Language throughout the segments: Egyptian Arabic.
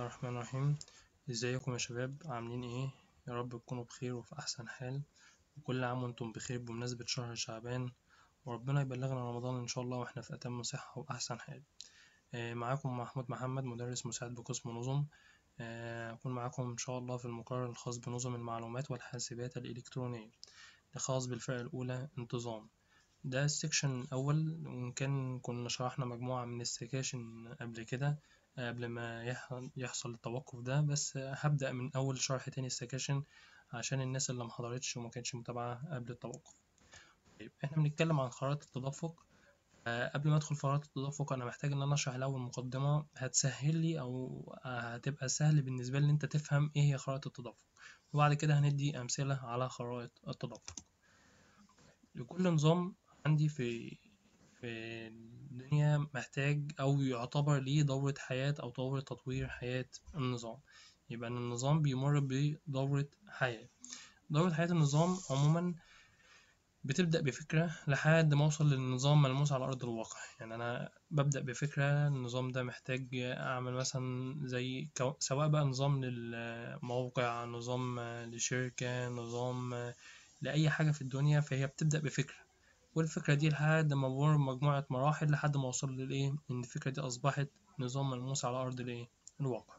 الله الرحمن الرحيم ازيكم يا شباب عاملين ايه يا رب تكونوا بخير وفي احسن حال وكل عام وانتم بخير بمناسبة شهر شعبان وربنا يبلغنا رمضان ان شاء الله واحنا في اتم صحة واحسن حال آه، معاكم محمود محمد مدرس مساعد بقسم نظم آه، اكون معاكم ان شاء الله في المقرر الخاص بنظم المعلومات والحاسبات الالكترونية الخاص بالفئة الاولى انتظام ده السكشن الاول وان كان كنا شرحنا مجموعة من السكاشن قبل كده قبل ما يح- يحصل التوقف ده بس هبدأ من أول شرح تاني السكاشن عشان الناس اللي محضرتش وما كانتش متابعة قبل التوقف طيب احنا بنتكلم عن خرائط التدفق آه، قبل ما ادخل في خرائط التدفق انا محتاج ان انا اشرح الاول مقدمه هتسهل لي او هتبقى سهل بالنسبه لي ان انت تفهم ايه هي خرائط التدفق وبعد كده هندي امثله على خرائط التدفق لكل نظام عندي في في الدنيا محتاج أو يعتبر ليه دورة حياة أو دورة تطوير حياة النظام يبقى إن النظام بيمر بدورة حياة دورة حياة النظام عموما بتبدأ بفكرة لحد ما أوصل للنظام ملموس على أرض الواقع يعني أنا ببدأ بفكرة النظام ده محتاج أعمل مثلا زي كو... سواء بقى نظام للموقع نظام لشركة نظام لأي حاجة في الدنيا فهي بتبدأ بفكرة والفكرة دي لحد ما بمر بمجموعة مراحل لحد ما أوصل للإيه إن الفكرة دي أصبحت نظام ملموس على أرض الإيه الواقع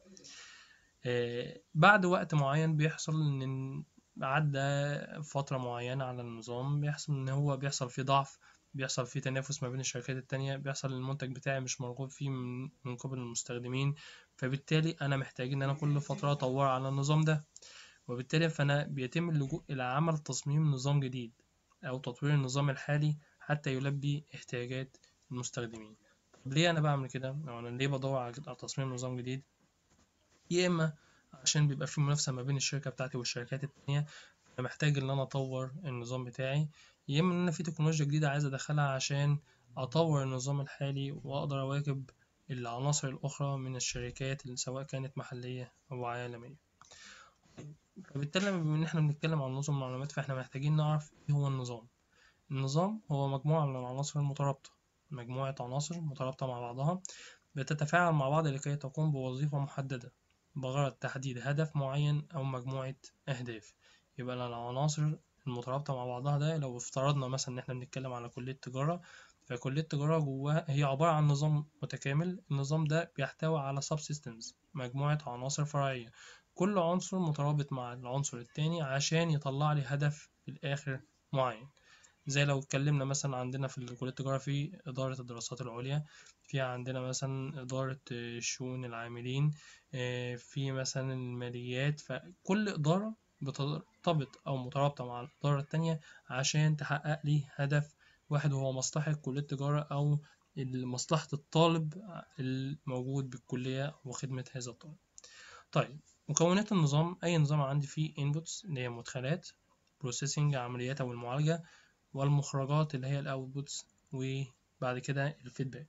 آه بعد وقت معين بيحصل إن عدى فترة معينة على النظام بيحصل إن هو بيحصل فيه ضعف بيحصل فيه تنافس ما بين الشركات التانية بيحصل المنتج بتاعي مش مرغوب فيه من, من قبل المستخدمين فبالتالي أنا محتاج إن أنا كل فترة أطور على النظام ده وبالتالي فأنا بيتم اللجوء إلى عمل تصميم نظام جديد أو تطوير النظام الحالي حتى يلبي احتياجات المستخدمين طب ليه أنا بعمل كده؟ أو أنا ليه بدور على تصميم نظام جديد؟ يا إما عشان بيبقى في منافسة ما بين الشركة بتاعتي والشركات التانية أنا محتاج إن أنا أطور النظام بتاعي يا إما إن أنا في تكنولوجيا جديدة عايز أدخلها عشان أطور النظام الحالي وأقدر أواكب العناصر الأخرى من الشركات اللي سواء كانت محلية أو عالمية. فبالتالي بما إن إحنا بنتكلم عن نظم المعلومات فإحنا محتاجين نعرف إيه هو النظام. النظام هو مجموعة من العناصر المترابطة مجموعة عناصر مترابطة مع بعضها بتتفاعل مع بعض لكي تقوم بوظيفة محددة بغرض تحديد هدف معين أو مجموعة أهداف يبقى العناصر المترابطة مع بعضها ده لو افترضنا مثلا إن إحنا بنتكلم على كلية تجارة فكلية التجارة جواها هي عبارة عن نظام متكامل النظام ده بيحتوي على سب سيستمز مجموعة عناصر فرعية كل عنصر مترابط مع العنصر التاني عشان يطلع لي هدف في الآخر معين زي لو اتكلمنا مثلا عندنا في كلية التجارة في إدارة الدراسات العليا في عندنا مثلا إدارة شؤون العاملين في مثلا الماليات فكل إدارة بترتبط أو مترابطة مع الإدارة التانية عشان تحقق لي هدف واحد وهو مصلحة كلية التجارة أو مصلحة الطالب الموجود بالكلية وخدمة هذا الطالب طيب مكونات النظام أي نظام عندي فيه inputs اللي هي مدخلات processing عمليات أو المعالجة والمخرجات اللي هي الاوتبوتس وبعد كده الفيدباك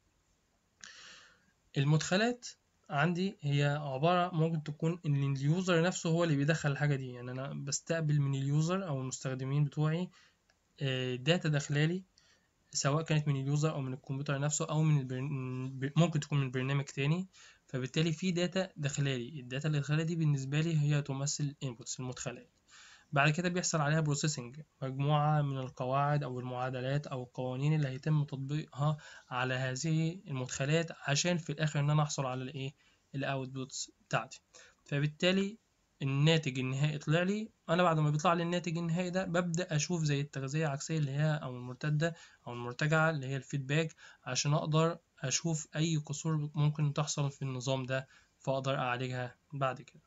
المدخلات عندي هي عبارة ممكن تكون إن اليوزر نفسه هو اللي بيدخل الحاجة دي يعني أنا بستقبل من اليوزر أو المستخدمين بتوعي داتا داخلالي سواء كانت من اليوزر أو من الكمبيوتر نفسه أو من البرن... ممكن تكون من برنامج تاني فبالتالي في داتا داخلالي الداتا اللي داخلالي دي بالنسبة لي هي تمثل inputs المدخلات بعد كده بيحصل عليها بروسيسنج مجموعة من القواعد أو المعادلات أو القوانين اللي هيتم تطبيقها على هذه المدخلات عشان في الآخر إن أنا أحصل على الإيه الأوتبوتس بتاعتي فبالتالي الناتج النهائي طلع لي أنا بعد ما بيطلع لي الناتج النهائي ده ببدأ أشوف زي التغذية العكسية اللي هي أو المرتدة أو المرتجعة اللي هي الفيدباك عشان أقدر أشوف أي قصور ممكن تحصل في النظام ده فأقدر أعالجها بعد كده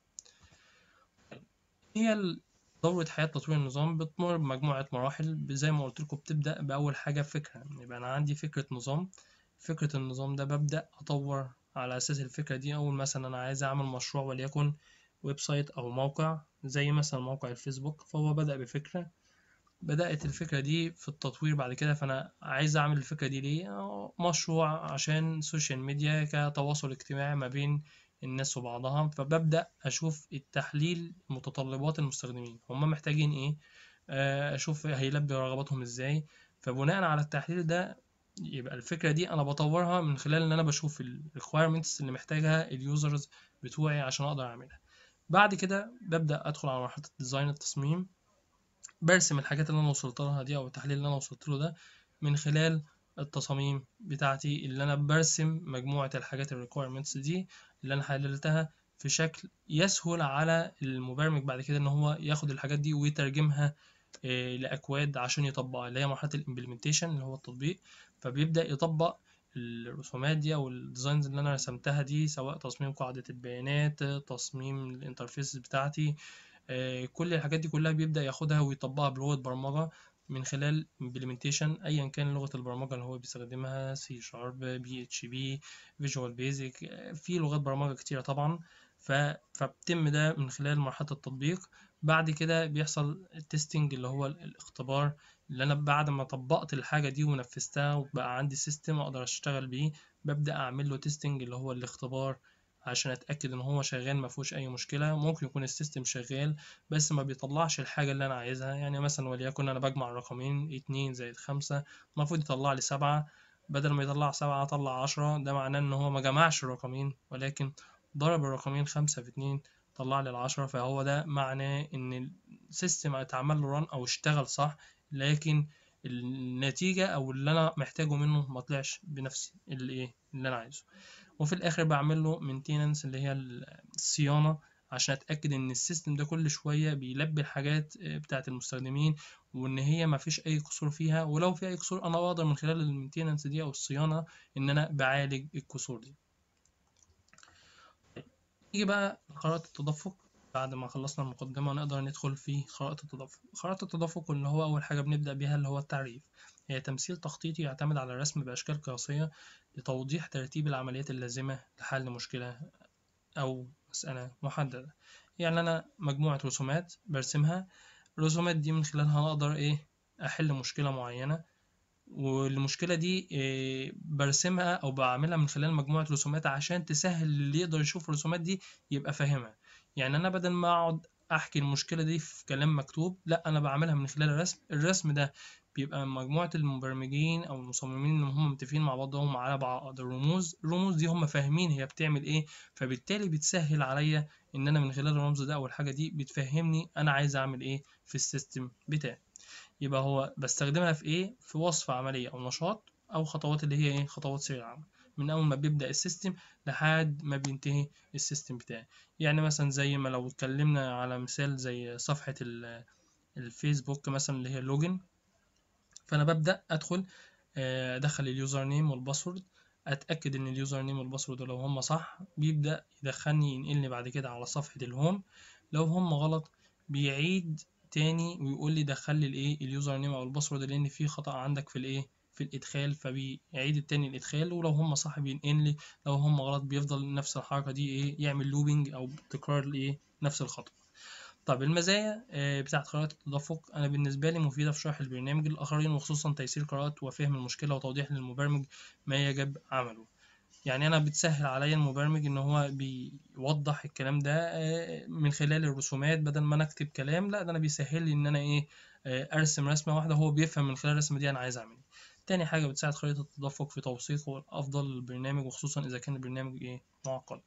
هي دورة حياة تطوير النظام بتمر بمجموعة مراحل زي ما قلت لكم بتبدأ بأول حاجة فكرة يبقى أنا عندي فكرة نظام فكرة النظام ده ببدأ أطور على أساس الفكرة دي أول مثلا أنا عايز أعمل مشروع وليكن ويب سايت أو موقع زي مثلا موقع الفيسبوك فهو بدأ بفكرة بدأت الفكرة دي في التطوير بعد كده فأنا عايز أعمل الفكرة دي ليه مشروع عشان سوشيال ميديا كتواصل اجتماعي ما بين الناس وبعضها فببدأ أشوف التحليل متطلبات المستخدمين هم محتاجين إيه أشوف هيلبي رغباتهم إزاي فبناء على التحليل ده يبقى الفكرة دي أنا بطورها من خلال إن أنا بشوف ال requirements اللي محتاجها اليوزرز بتوعي عشان أقدر أعملها بعد كده ببدأ أدخل على مرحلة الديزاين التصميم برسم الحاجات اللي أنا وصلت لها دي أو التحليل اللي أنا وصلت له ده من خلال التصاميم بتاعتي اللي أنا برسم مجموعة الحاجات ال requirements دي اللي أنا حللتها في شكل يسهل على المبرمج بعد كده إن هو ياخد الحاجات دي ويترجمها آه، لأكواد عشان يطبقها اللي هي مرحلة الإمبلمنتيشن اللي هو التطبيق فبيبدأ يطبق الرسومات دي أو الديزاينز اللي أنا رسمتها دي سواء تصميم قاعدة البيانات تصميم الانترفيس بتاعتي آه، كل الحاجات دي كلها بيبدأ ياخدها ويطبقها بلغة برمجة من خلال implementation أيا كان لغة البرمجة اللي هو بيستخدمها سي شارب بي اتش بي فيجوال بيزك في لغات برمجة كتيرة طبعا ف... فبتم ده من خلال مرحلة التطبيق بعد كده بيحصل التستنج اللي هو الاختبار اللي انا بعد ما طبقت الحاجة دي ونفذتها وبقى عندي سيستم اقدر اشتغل بيه ببدأ اعمل له تستنج اللي هو الاختبار عشان اتأكد ان هو شغال ما فيهوش اي مشكلة ممكن يكون السيستم شغال بس ما بيطلعش الحاجة اللي انا عايزها يعني مثلا وليكن انا بجمع رقمين اتنين زائد خمسة المفروض يطلع لي سبعة بدل ما يطلع سبعة طلع عشرة ده معناه ان هو ما جمعش الرقمين ولكن ضرب الرقمين خمسة في اتنين طلع لي العشرة فهو ده معناه ان السيستم اتعمل له ران او اشتغل صح لكن النتيجة او اللي انا محتاجه منه ما طلعش بنفس اللي ايه اللي انا عايزه وفي الاخر بعمل له maintenance اللي هي الصيانة عشان اتاكد ان السيستم ده كل شوية بيلبي الحاجات بتاعة المستخدمين وان هي ما فيش اي قصور فيها ولو في اي قصور انا بقدر من خلال المينتيننس دي او الصيانة ان انا بعالج القصور دي نيجي بقى لخرائط التدفق بعد ما خلصنا المقدمة نقدر ندخل في خرائط التدفق خرائط التدفق اللي هو أول حاجة بنبدأ بيها اللي هو التعريف هي تمثيل تخطيطي يعتمد على الرسم بأشكال قياسية لتوضيح ترتيب العمليات اللازمة لحل مشكلة أو مسألة محددة يعني أنا مجموعة رسومات برسمها الرسومات دي من خلالها أقدر إيه أحل مشكلة معينة والمشكلة دي إيه برسمها أو بعملها من خلال مجموعة رسومات عشان تسهل اللي يقدر يشوف الرسومات دي يبقى فاهمها يعني أنا بدل ما أقعد أحكي المشكلة دي في كلام مكتوب لأ أنا بعملها من خلال الرسم الرسم ده بيبقى مجموعة المبرمجين أو المصممين إن هم متفقين مع بعضهم على بعض الرموز الرموز دي هم فاهمين هي بتعمل إيه فبالتالي بتسهل عليا إن أنا من خلال الرمز ده أو الحاجة دي بتفهمني أنا عايز أعمل إيه في السيستم بتاعي يبقى هو بستخدمها في ايه في وصف عملية او نشاط او خطوات اللي هي ايه خطوات سير العمل من اول ما بيبدأ السيستم لحد ما بينتهي السيستم بتاعي يعني مثلا زي ما لو اتكلمنا على مثال زي صفحة الفيسبوك مثلا اللي هي اللوجن فانا ببدأ ادخل ادخل اليوزر نيم والباسورد اتاكد ان اليوزر نيم والباسورد لو هم صح بيبدا يدخلني ينقلني بعد كده على صفحه الهوم لو هم غلط بيعيد تاني ويقول لي دخل لي الايه اليوزر نيم او الباسورد لان في خطأ عندك في الايه في الادخال فبيعيد التاني الادخال ولو هم صح بينقل لي لو هم غلط بيفضل نفس الحركة دي ايه يعمل لوبينج او تكرار لايه نفس الخطأ طب المزايا بتاعت قراءة التدفق أنا بالنسبة لي مفيدة في شرح البرنامج للآخرين وخصوصا تيسير قراءة وفهم المشكلة وتوضيح للمبرمج ما يجب عمله يعني انا بتسهل عليا المبرمج ان هو بيوضح الكلام ده من خلال الرسومات بدل ما انا اكتب كلام لا ده انا بيسهل لي ان انا ايه ارسم رسمه واحده هو بيفهم من خلال الرسمه دي انا عايز اعمل ايه تاني حاجه بتساعد خريطه التدفق في توثيقه الافضل للبرنامج وخصوصا اذا كان البرنامج ايه معقد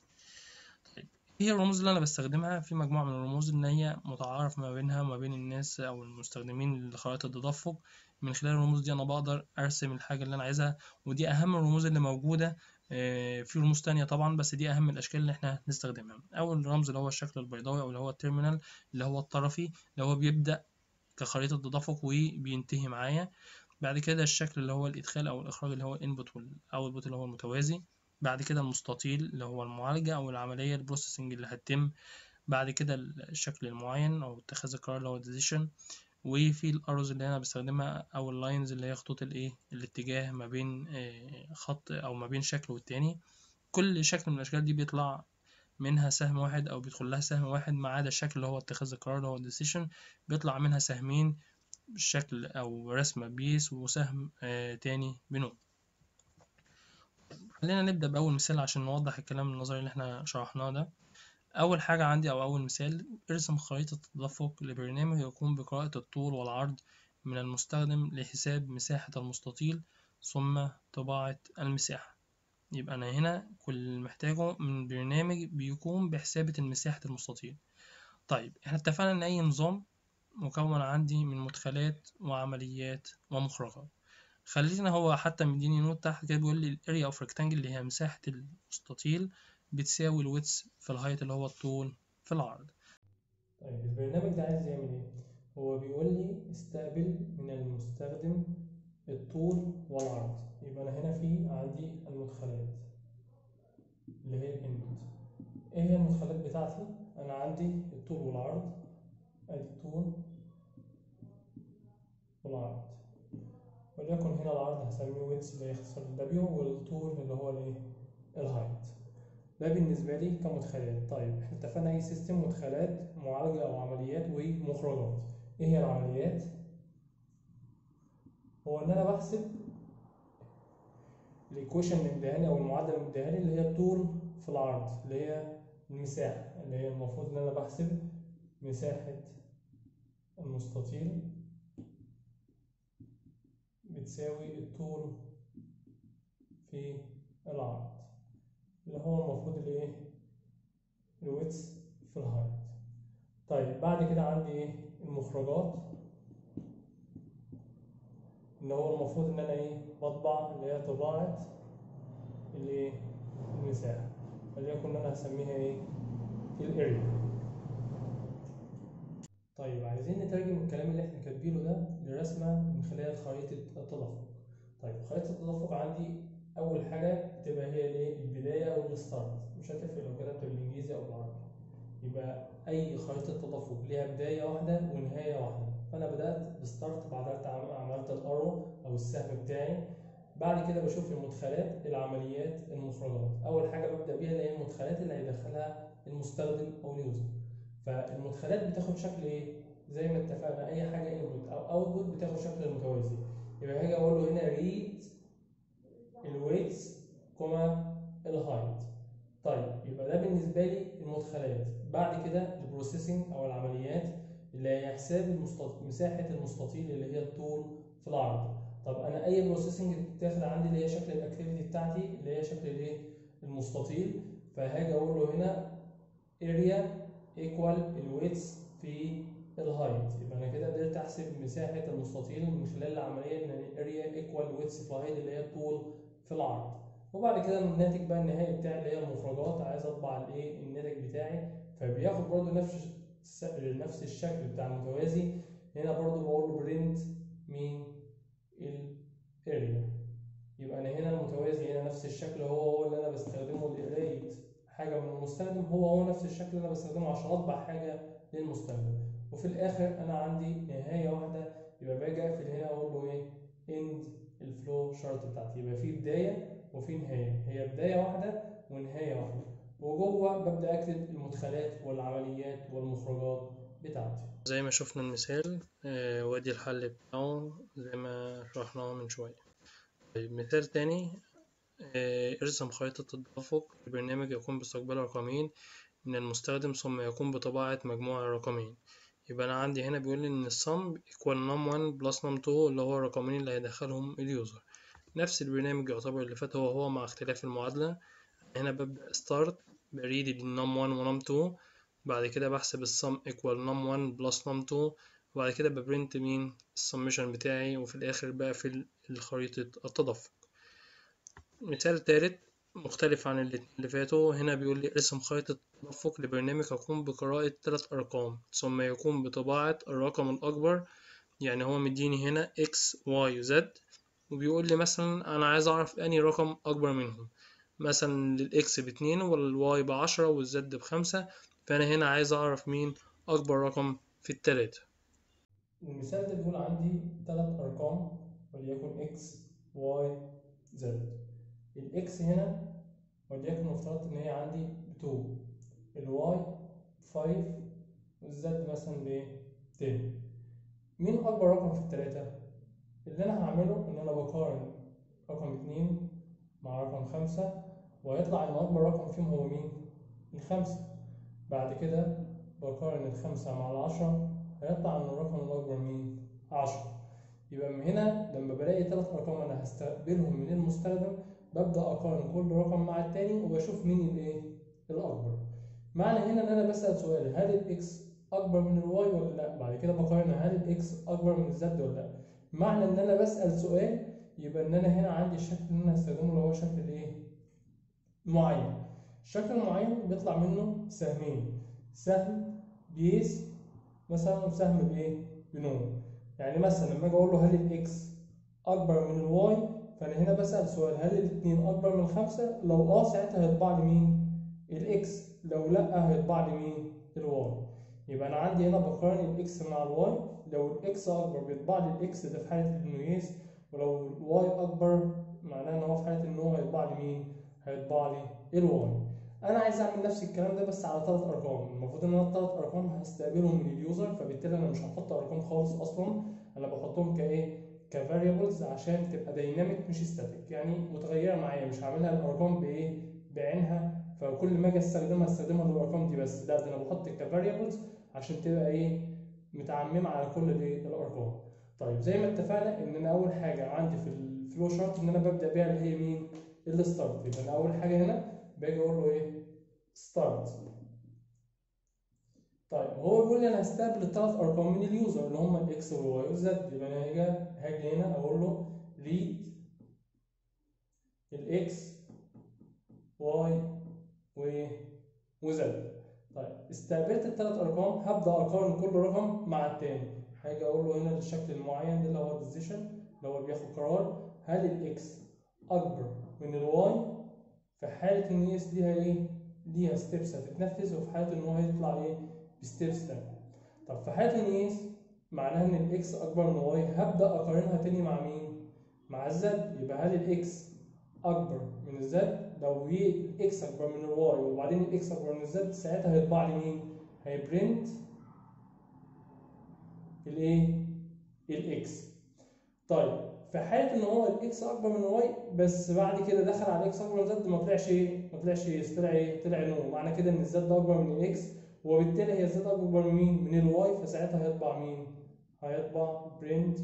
طيب هي الرموز اللي انا بستخدمها في مجموعه من الرموز ان هي متعارف ما بينها وما بين الناس او المستخدمين لخرائط التدفق من خلال الرموز دي انا بقدر ارسم الحاجه اللي انا عايزها ودي اهم الرموز اللي موجوده في رموز تانية طبعا بس دي اهم الاشكال اللي احنا هنستخدمها اول رمز اللي هو الشكل البيضاوي او اللي هو التيرمينال اللي هو الطرفي اللي هو بيبدا كخريطه تدفق وبينتهي معايا بعد كده الشكل اللي هو الادخال او الاخراج اللي هو الانبوت والاوتبوت اللي هو المتوازي بعد كده المستطيل اللي هو المعالجه او العمليه البروسيسنج اللي هتتم بعد كده الشكل المعين او اتخاذ القرار اللي هو decision وفي الأروز اللي أنا بستخدمها أو اللاينز اللي هي خطوط الإيه الاتجاه ما بين خط أو ما بين شكل والتاني كل شكل من الأشكال دي بيطلع منها سهم واحد أو بيدخل لها سهم واحد ما عدا الشكل اللي هو اتخاذ القرار اللي هو decision بيطلع منها سهمين شكل أو رسمة بيس وسهم تاني بنود خلينا نبدأ بأول مثال عشان نوضح الكلام النظري اللي احنا شرحناه ده أول حاجة عندي أو أول مثال ارسم خريطة تدفق لبرنامج يقوم بقراءة الطول والعرض من المستخدم لحساب مساحة المستطيل ثم طباعة المساحة يبقى أنا هنا كل اللي محتاجه من برنامج بيقوم بحسابة المساحة المستطيل طيب احنا اتفقنا إن أي نظام مكون عندي من مدخلات وعمليات ومخرجات خلينا هو حتى مديني نوت تحت كده بيقول لي الاريا اوف ريكتانجل اللي هي مساحة المستطيل بتساوي الويتس في الهايت اللي هو الطول في العرض طيب البرنامج ده عايز يعمل ايه هو بيقول لي استقبل من المستخدم الطول والعرض يبقى انا هنا في عندي المدخلات اللي هي الانبوت ايه هي المدخلات بتاعتي انا عندي الطول والعرض ادي الطول والعرض وليكن هنا العرض هسميه ويتس اللي هي اختصار الدبليو والطول اللي هو الايه الهايت ده بالنسبة لي كمدخلات طيب احنا اتفقنا اي سيستم مدخلات معالجة او عمليات ومخرجات ايه هي العمليات هو ان انا بحسب الايكويشن اللي مديهاني او المعادله اللي مديهاني اللي هي الطول في العرض اللي هي المساحه اللي هي المفروض ان انا بحسب مساحه المستطيل بتساوي الطول في العرض اللي هو المفروض الايه الويتس في الهايت طيب بعد كده عندي ايه المخرجات اللي هو المفروض ان انا ايه بطبع اللي هي طباعة الايه المساحة وليكن انا هسميها ايه الاريا طيب عايزين نترجم الكلام اللي احنا كاتبينه ده لرسمة من خلال خريطة التدفق طيب خريطة التدفق عندي أول حاجة بتبقى هي الايه البداية والستارت مش هتفرق لو كتبت بالإنجليزي أو بالعربي يبقى أي خريطة تدفق ليها بداية واحدة ونهاية واحدة فأنا بدأت بستارت بعدها عملت الأرو أو السهم بتاعي بعد كده بشوف المدخلات العمليات المخرجات أول حاجة ببدأ بيها اللي هي المدخلات اللي هيدخلها المستخدم أو اليوزر فالمدخلات بتاخد شكل ايه؟ زي ما اتفقنا اي حاجه انبوت او اوتبوت بتاخد شكل المتوازي يبقى هاجي اقول له هنا ريد الويتس كوما الهايت طيب يبقى ده بالنسبه لي المدخلات بعد كده البروسيسنج او العمليات اللي هي حساب المستط... مساحه المستطيل اللي هي الطول في العرض طب انا اي بروسيسنج بتاخد عندي اللي هي شكل الاكتيفيتي بتاعتي اللي هي شكل الايه المستطيل فهاجي اقول له هنا اريا ايكوال الويتس في الهايت يبقى انا كده قدرت احسب مساحه المستطيل من خلال العمليه ان الاريا ايكوال ويتس في الهايت اللي هي الطول في العرض وبعد كده الناتج بقى النهائي بتاعي اللي هي المخرجات عايز اطبع الايه الناتج بتاعي فبياخد برضو نفس نفس الشكل بتاع المتوازي هنا برضو بقول له برنت مين الاريا يبقى انا هنا المتوازي هنا نفس الشكل هو هو اللي انا بستخدمه لقرايه حاجه من المستخدم هو هو نفس الشكل اللي انا بستخدمه عشان اطبع حاجه للمستخدم وفي الاخر انا عندي نهايه واحده يبقى باجي اقفل هنا اقول له ايه اند الفلو شارت بتاعتي يبقى في بدايه وفي نهايه هي بدايه واحده ونهايه واحده وجوه ببدا اكتب المدخلات والعمليات والمخرجات بتاعتي زي ما شفنا المثال آه وادي الحل بتاعه زي ما شرحناه من شويه طيب مثال تاني آه ارسم خريطة التدفق البرنامج يقوم باستقبال رقمين من المستخدم ثم يقوم بطباعة مجموع الرقمين يبقى أنا عندي هنا بيقول لي إن السم equal num 1 بلس num 2 اللي هو الرقمين اللي هيدخلهم اليوزر نفس البرنامج يعتبر اللي فات هو هو مع اختلاف المعادلة هنا ببدأ start بريد النم 1 ونم 2 بعد كده بحسب السم equal نم 1 بلس نم 2 وبعد كده ببرنت مين السمشن بتاعي وفي الآخر بقفل خريطة التدفق مثال تالت مختلف عن الاتنين اللي فاتوا هنا بيقول لي ارسم خريطة تدفق لبرنامج يقوم بقراءة تلات أرقام ثم يقوم بطباعة الرقم الأكبر يعني هو مديني هنا x y z وبيقول لي مثلا أنا عايز أعرف أنهي رقم أكبر منهم مثلا للإكس باتنين والواي بعشرة والزد بخمسة فأنا هنا عايز أعرف مين أكبر رقم في التلاتة المثال ده بيقول عندي تلات أرقام وليكن x y z الإكس هنا وليكن افترضت إن هي عندي بتو الواي بفايف والزد مثلا بإيه؟ تن مين أكبر رقم في التلاتة؟ اللي أنا هعمله إن أنا بقارن رقم اتنين مع رقم خمسة وهيطلع إن أكبر رقم فيهم هو مين؟ الخمسة بعد كده بقارن الخمسة مع العشرة هيطلع إن الرقم الأكبر مين؟ عشرة يبقى من هنا لما بلاقي ثلاث ارقام انا هستقبلهم من المستخدم ببدا اقارن كل رقم مع التاني وبشوف مين الايه الاكبر معنى هنا ان انا بسال سؤال هل الاكس اكبر من الواي ولا لا بعد كده بقارن هل الاكس اكبر من الزد ولا لا معنى ان انا بسال سؤال يبقى ان انا هنا عندي الشكل اللي انا هستخدمه اللي هو شكل ايه معين الشكل المعين بيطلع منه سهمين سهم بيس مثلا وسهم بايه بنو يعني مثلا لما اجي اقول له هل الاكس اكبر من الواي فانا هنا بسال سؤال هل الاثنين اكبر من خمسة لو اه ساعتها هيطبع لي مين الاكس لو لا هيطبع لي مين الواي يبقى انا عندي هنا بقارن الاكس مع الواي لو الاكس اكبر بيطبع لي الاكس ده في حاله انه يس ولو الواي اكبر معناه ان هو في حاله ان هو هيطبع لي مين هيطبع لي الواي انا عايز اعمل نفس الكلام ده بس على ثلاث ارقام المفروض ان انا الثلاث ارقام هستقبلهم من اليوزر فبالتالي انا مش هحط ارقام خالص اصلا انا بحطهم كايه كفاريبلز عشان تبقى دايناميك مش ستاتيك يعني متغيره معايا مش هعملها الارقام بايه بعينها فكل ما اجي استخدمها استخدمها للارقام دي بس لا ده انا بحط كفاريبلز عشان تبقى ايه متعممه على كل الايه الارقام طيب زي ما اتفقنا ان انا اول حاجه عندي في الفلو شارت ان انا ببدا بيها اللي هي مين الستارت يبقى انا اول حاجه هنا باجي اقول له ايه ستارت طيب هو بيقول لي انا هستقبل الثلاث ارقام من اليوزر اللي هم الاكس والواي والزد يبقى انا هاجي هاجي هنا اقول له ريد الاكس واي و وزد طيب استقبلت الثلاث ارقام هبدا اقارن كل رقم مع التاني هاجي اقول له هنا الشكل المعين ده اللي هو الديسيشن اللي هو بياخد قرار هل الاكس اكبر من الواي في حاله ان اس ليها ايه ليها ستيبس هتتنفذ وفي حاله ان هو هيطلع ايه بستيبس تانية طب في حاله ان اس معناها ان الاكس اكبر من الواي هبدا اقارنها تاني مع مين مع الزد يبقى هل الاكس اكبر من الزد لو هي الاكس اكبر من الواي وبعدين الاكس اكبر من الزد ساعتها هيطبع لي مين هيبرنت الايه الاكس طيب في حاله ان هو الاكس اكبر من الواي بس بعد كده دخل على الاكس اكبر من الزد ما طلعش ايه ما طلعش ايه طلع ايه طلع نو معنى كده ان الزد اكبر من الاكس وبالتالي هي الزد اكبر من مين من الواي فساعتها هيطبع مين هيطبع برنت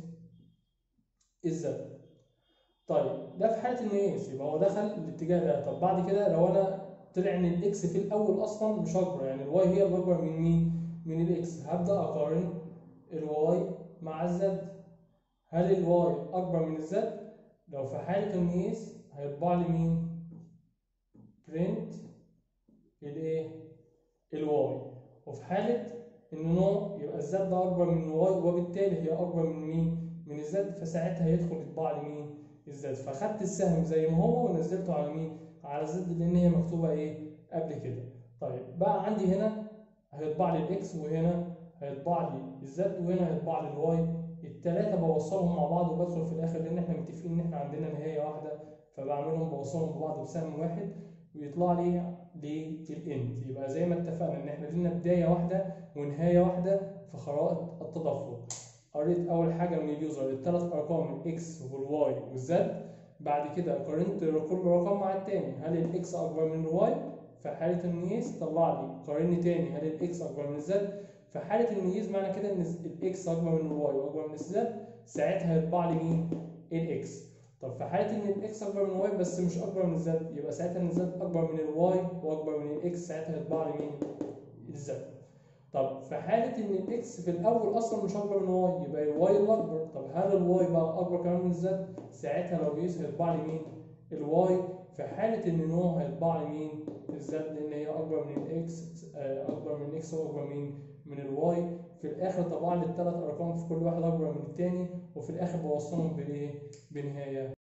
الزد طيب ده في حاله ان ايه يبقى هو دخل الاتجاه ده طب بعد كده لو انا طلع ان الاكس في الاول اصلا مش اكبر يعني الواي هي الاكبر من مين من الاكس هبدا اقارن الواي مع الزد هل الواي اكبر من الزد لو في حاله ان اس هيطبع لي مين برنت الايه الواي وفي حاله ان نو يبقى الزد ده اكبر من الواي وبالتالي هي اكبر من مين من الزد فساعتها هيدخل يطبع لي مين الزد فاخدت السهم زي ما هو ونزلته على مين على الزد لان هي مكتوبه ايه قبل كده طيب بقى عندي هنا هيطبع لي الاكس وهنا هيطبع لي الزد وهنا هيطبع لي الواي التلاتة بوصلهم مع بعض وبدخل في الاخر لان احنا متفقين ان احنا عندنا نهايه واحده فبعملهم بوصلهم ببعض بسهم واحد ويطلع لي للاند يبقى زي ما اتفقنا ان احنا لنا بدايه واحده ونهايه واحده في خرائط التدفق قريت اول حاجه من اليوزر الثلاث ارقام الاكس والواي والزد بعد كده قارنت كل رقم مع التاني هل الاكس اكبر من الواي في حاله الميز طلع لي قارني تاني هل الاكس اكبر من الزد في حاله الميز معنى كده ان الاكس اكبر من الواي واكبر من الزد ساعتها هيطبع لي مين الاكس طب في حاله ان الاكس اكبر من الواي بس مش اكبر من الزد يبقى ساعتها ان الزد اكبر من الواي واكبر من الاكس ساعتها هيطبع لي مين الزد طب في حالة إن الإكس في الأول أصلا مش أكبر من الواي يبقى الواي الأكبر، طب هل الواي بقى أكبر كمان من الزد؟ ساعتها لو جيس هيطبع لي مين؟ الواي في حالة إن نو هيطبع لي مين؟ الزد لأن هي أكبر من الإكس أكبر من الإكس وأكبر من من الواي، في الآخر طبع لي التلات أرقام في كل واحد أكبر من التاني وفي الآخر بوصلهم بإيه؟ بنهاية.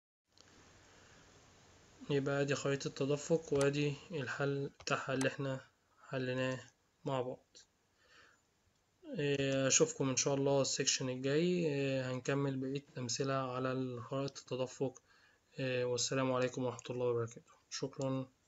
يبقى ادي خريطة التدفق وادي الحل بتاعها اللي احنا حليناه مع بعض اشوفكم ان شاء الله السكشن الجاي هنكمل بقية الامثلة على خرائط التدفق والسلام عليكم ورحمة الله وبركاته شكرا